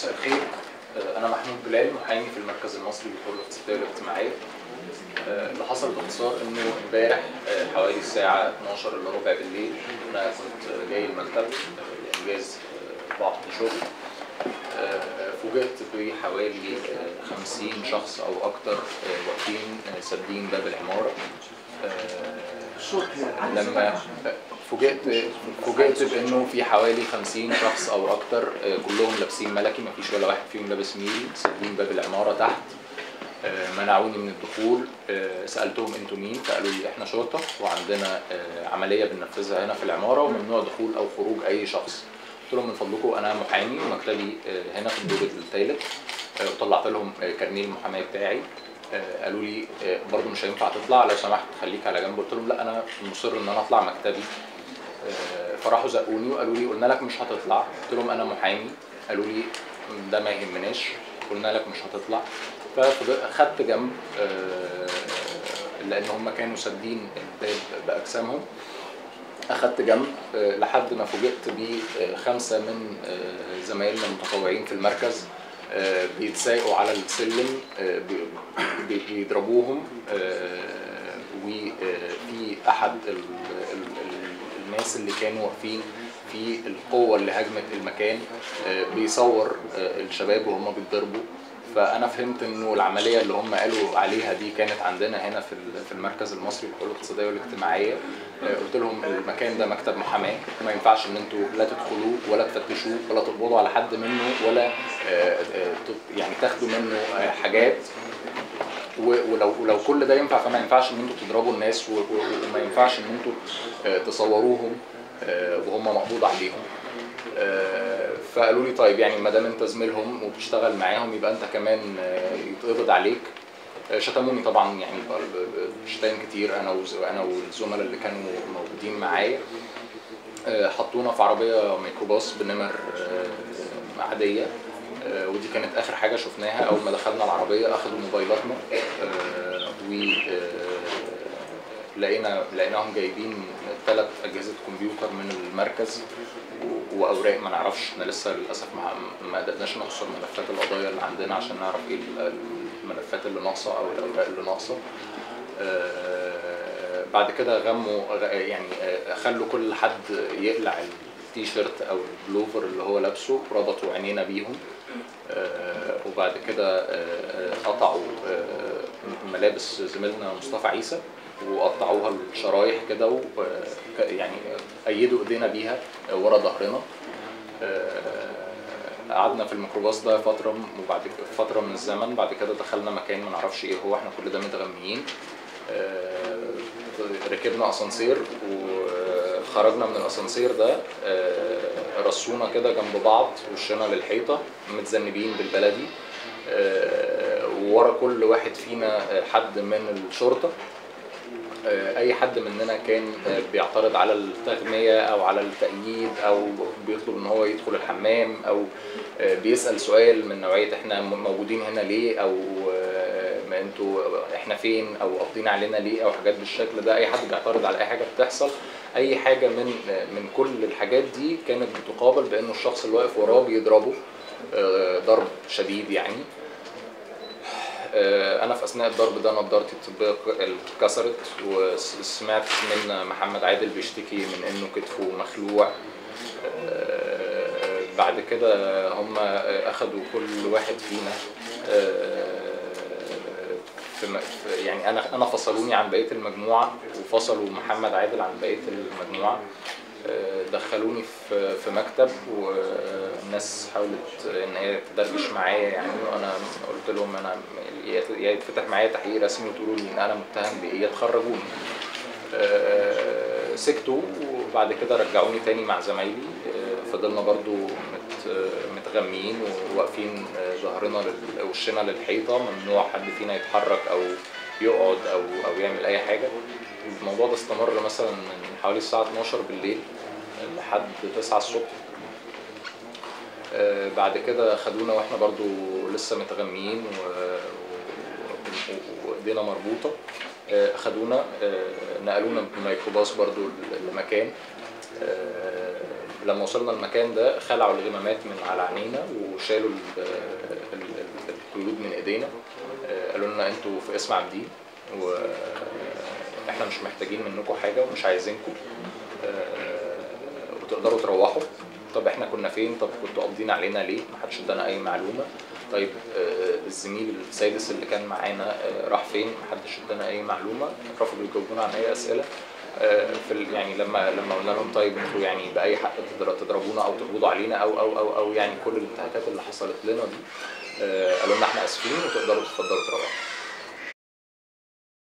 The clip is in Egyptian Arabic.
مساء الخير آه، انا محمود بلال محامي في المركز المصري للحقوق الاقتصاديه والاجتماعيه آه، اللي حصل باختصار انه امبارح آه، حوالي الساعه 12 الا ربع بالليل انا كنت جاي المكتب آه، لانجاز آه، بعض شغل آه، فوجئت بحوالي آه، 50 شخص او اكتر آه، واقفين آه، سادين باب العماره آه، لما فوجئت فوجئت بانه في حوالي 50 شخص او اكتر آه، كلهم لابسين ملكي ما فيش ولا واحد فيهم لابس ميري سادين باب العماره تحت آه، منعوني من الدخول آه، سالتهم انتوا مين فقالوا لي احنا شرطه وعندنا آه، عمليه بننفذها هنا في العماره وممنوع دخول او خروج اي شخص قلت لهم من فضلكم انا محامي ومكتبي آه، هنا في الدور الثالث آه، وطلعت لهم آه، كارنيه المحاماه بتاعي آه، قالوا لي آه، برضو مش هينفع تطلع لو سمحت خليك على جنب قلت لهم لا انا مصر ان انا اطلع مكتبي آه، فراحوا زقوني وقالوا لي قلنا لك مش هتطلع قلت لهم انا محامي قالوا لي ده ما يهمناش قلنا لك مش هتطلع فخدت جنب آه، لان هم كانوا سادين الباب باجسامهم اخدت جنب آه، لحد ما فوجئت بخمسه من آه، زمايلنا المتطوعين في المركز آه، بيتسايقوا على السلم آه، بي- بي- بيضربوهم آه، وفي احد ال- ال- ال- الناس اللي كانوا واقفين في القوه اللي هاجمت المكان آه، بيصور آه، الشباب وهم بيتضربوا فانا فهمت انه العمليه اللي هم قالوا عليها دي كانت عندنا هنا في ال- في المركز المصري للحقوق الاقتصاديه والاجتماعيه آه، قلت لهم المكان ده مكتب محاماه ما ينفعش ان انتوا لا تدخلوه ولا تفتشوه ولا تقبضوا على حد منه ولا آه، آه، تط- يعني تاخدوا منه آه، حاجات و- ولو ولو كل ده ينفع فما ينفعش ان انتوا تضربوا الناس و- و- وما ينفعش ان انتوا آه، تصوروهم آه، وهم مقبوض عليهم آه، فقالوا لي طيب يعني ما دام انت زميلهم وبتشتغل معاهم يبقى انت كمان آه، يتقبض عليك آه، شتموني طبعا يعني ب- ب- بشتايم كتير انا وز- انا والزملاء اللي كانوا موجودين معايا آه، حطونا في عربيه ميكروباص بنمر آه، عاديه آه، ودي كانت اخر حاجه شفناها اول ما دخلنا العربيه اخذوا موبايلاتنا آه، و آه، لقينا لقيناهم جايبين ثلاث اجهزه كمبيوتر من المركز و- واوراق ما نعرفش احنا لسه للاسف ما ما قدرناش نحصر ملفات القضايا اللي عندنا عشان نعرف ايه ال- الملفات اللي ناقصه او الاوراق اللي ناقصه آه، بعد كده غموا غ- يعني آه، خلوا كل حد يقلع التيشيرت او البلوفر اللي هو لابسه ربطوا عينينا بيهم آه، وبعد كده آه، آه، قطعوا آه، ملابس زميلنا مصطفى عيسى وقطعوها الشرايح كده و ك- يعني ايدوا ايدينا بيها ورا ظهرنا آه، قعدنا في الميكروباص ده فتره وبعد كده فتره من الزمن بعد كده دخلنا مكان ما نعرفش ايه هو احنا كل ده متغميين آه، ركبنا اسانسير وخرجنا من الاسانسير ده آه، رصونا كده جنب بعض وشنا للحيطه متذنبين بالبلدي آه، وورا كل واحد فينا حد من الشرطه آه، اي حد مننا كان آه، بيعترض على التغمية او على التأييد او بيطلب ان هو يدخل الحمام او آه، بيسأل سؤال من نوعية احنا م- موجودين هنا ليه او آه، ما انتوا احنا فين او قابضين علينا ليه او حاجات بالشكل ده اي حد بيعترض على اي حاجة بتحصل اي حاجة من آه، من كل الحاجات دي كانت بتقابل بانه الشخص اللي واقف وراه بيضربه آه، ضرب شديد يعني آه، انا في اثناء الضرب ده نضارتي الطبيه ك- اتكسرت وسمعت من محمد عادل بيشتكي من انه كتفه مخلوع آه، بعد كده هم اخدوا كل واحد فينا آه، في م- في- يعني انا انا فصلوني عن بقيه المجموعه وفصلوا محمد عادل عن بقيه المجموعه آه، دخلوني في في مكتب والناس حاولت ان هي تدردش معايا يعني وانا قلت لهم انا يا يا يتفتح معايا تحقيق رسمي وتقولوا لي ان انا متهم بايه يا تخرجوني آه، سكتوا وبعد كده رجعوني تاني مع زمايلي آه، فضلنا برضو مت متغميين وواقفين آه، ظهرنا لل- وشنا للحيطه ممنوع حد فينا يتحرك او يقعد او او يعمل اي حاجه الموضوع ده استمر مثلا من حوالي الساعه 12 بالليل لحد 9 الصبح آه، بعد كده خدونا واحنا برضو لسه متغميين و- و- و- وايدينا مربوطه آه، خدونا آه، نقلونا بميكروباص برضو ل- لمكان آه، لما وصلنا المكان ده خلعوا الغمامات من على عينينا وشالوا ال- ال- ال- القيود من ايدينا آه، قالوا لنا انتوا في اسم عابدين واحنا مش محتاجين منكم حاجه ومش عايزينكم آه، وتقدروا تروحوا طب احنا كنا فين طب كنتوا قابضين علينا ليه ما حدش ادانا اي معلومه طيب آه، الزميل السادس اللي كان معانا آه، راح فين ما حدش ادانا اي معلومه رفضوا يجاوبونا عن اي اسئله آه، في ال- يعني لما لما قلنا لهم طيب انتوا يعني باي حق تضر- تضربونا او تقبضوا علينا او او او او يعني كل الانتهاكات اللي حصلت لنا دي آه، قالوا لنا احنا اسفين وتقدروا تتفضلوا تروحوا